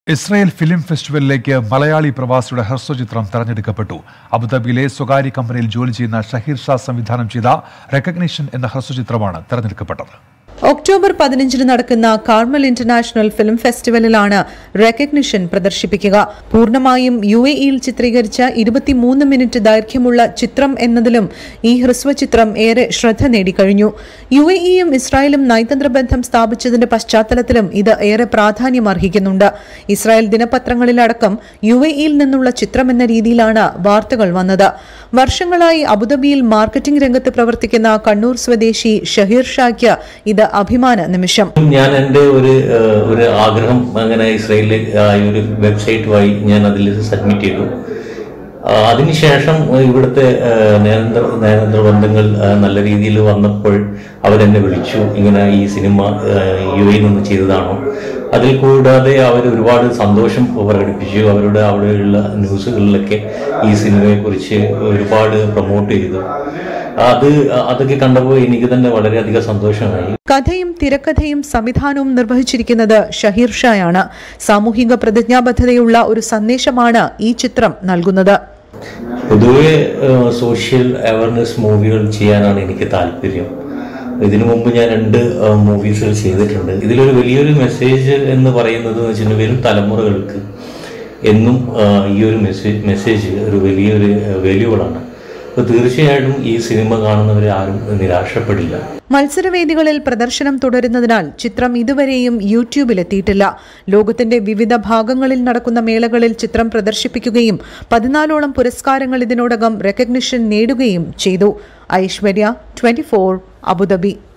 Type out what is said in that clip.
Israel film ഫെസ്റ്റിവലിലേക്ക് മലയാളി പ്രവാസിയുടെ ഹ്രസ്വചിത്രം തെരഞ്ഞെടുക്കപ്പെട്ടു അബുദാബിയിലെ സ്വകാര്യ കമ്പനിയിൽ ജോലി ചെയ്യുന്ന ഷഹീർ ഷാ സംവിധാനം ചെയ്ത റെക്കഗ്നീഷൻ എന്ന ഹ്രസ്വചിത്രമാണ് തെരഞ്ഞെടുക്കപ്പെട്ടത് ഒക്ടോബർ പതിനഞ്ചിന് നടക്കുന്ന കാർമൽ ഇന്റർനാഷണൽ ഫിലിം ഫെസ്റ്റിവലിലാണ് റെക്കഗ്നിഷൻ പ്രദർശിപ്പിക്കുക പൂർണ്ണമായും യു എ ഇയിൽ ചിത്രീകരിച്ച ഇരുപത്തിമൂന്ന് മിനിറ്റ് ദൈർഘ്യമുള്ള ചിത്രം എന്നതിലും ഈ ഹ്രസ്വചിത്രം ഏറെ ശ്രദ്ധ നേടിക്കഴിഞ്ഞു യു എ ഇയും ഇസ്രായേലും നയതന്ത്ര ബന്ധം സ്ഥാപിച്ചതിന്റെ പശ്ചാത്തലത്തിലും ഇത് ഏറെ പ്രാധാന്യം അർഹിക്കുന്നുണ്ട് ഇസ്രായേൽ ദിനപത്രങ്ങളിലടക്കം യു എ ഇയിൽ നിന്നുള്ള ചിത്രം എന്ന രീതിയിലാണ് വാർത്തകൾ വന്നത് വർഷങ്ങളായി അബുദാബിയിൽ മാർക്കറ്റിംഗ് രംഗത്ത് പ്രവർത്തിക്കുന്ന കണ്ണൂർ സ്വദേശി ഷഹീർ ഷായ്ക്ക് ഇത് അഭിമാന നിമിഷം ഞാൻ എൻ്റെ ഒരു ഏഹ്, ഒരു ആഗ്രഹം അങ്ങനെ ഇസ്രയേലിലെ ആ ഈ ഒരു വെബ്സൈറ്റ് വഴി ഞാൻ അതിൽ സബ്മിറ്റ് ചെയ്തു ആ, അതിനുശേഷം ഇവിടുത്തെ ഏഹ്, നയതന്ത്ര നയതന്ത്ര ബന്ധങ്ങൾ ആ, നല്ല രീതിയിൽ വന്നപ്പോൾ അവരെന്നെ വിളിച്ചു ഇങ്ങനെ ഈ സിനിമ യു എയിൽ നിന്ന് ചെയ്തതാണോ അതിൽ കൂടാതെ അവർ ഒരുപാട് സന്തോഷം പ്രകടിപ്പിച്ചു അവരുടെ അവിടെയുള്ള ന്യൂസുകളിലൊക്കെ ഈ സിനിമയെക്കുറിച്ച് ഒരുപാട് പ്രൊമോട്ട് ചെയ്തു അത് അതൊക്കെ കണ്ടപ്പോൾ എനിക്ക് തന്നെ വളരെയധികം സന്തോഷമായി കഥയും തിരക്കഥയും സംവിധാനവും നിർവഹിച്ചിരിക്കുന്നത് ഷഹീർ ഷായാണ് സാമൂഹിക പ്രതിജ്ഞാബദ്ധതയുള്ള ഒരു സന്ദേശമാണ് ഈ ചിത്രം നൽകുന്നത് പൊതുവെ സോഷ്യൽ അവയർനെസ് മൂവികൾ ചെയ്യാനാണ് എനിക്ക് താല്പര്യം ഇതിനു മുമ്പ് ഞാൻ രണ്ട് മൂവീസുകൾ ചെയ്തിട്ടുണ്ട് ഇതിലൊരു വലിയൊരു മെസ്സേജ് എന്ന് പറയുന്നത് എന്ന് വെച്ചിട്ടുണ്ടെങ്കിൽ വരും തലമുറകൾക്ക് എന്നും ആ, ഈ ഒരു മെസ്സേജ് മെസ്സേജ് ഒരു വലിയൊരു വാല്യൂബിളാണ് അപ്പോൾ തീർച്ചയായിട്ടും ഈ സിനിമ കാണുന്നവരെ ആരും നിരാശപ്പെടില്ല മത്സരവേദികളിൽ പ്രദർശനം തുടരുന്നതിനാൽ ചിത്രം ഇതുവരെയും യൂട്യൂബിലെത്തിയിട്ടില്ല ലോകത്തിന്റെ വിവിധ ഭാഗങ്ങളിൽ നടക്കുന്ന മേളകളിൽ ചിത്രം പ്രദർശിപ്പിക്കുകയും പതിനാലോളം പുരസ്കാരങ്ങൾ ഇതിനോടകം റെക്കഗ്നിഷൻ നേടുകയും ചെയ്തു ഐശ്വര്യ ട്വന്റി അബുദാബി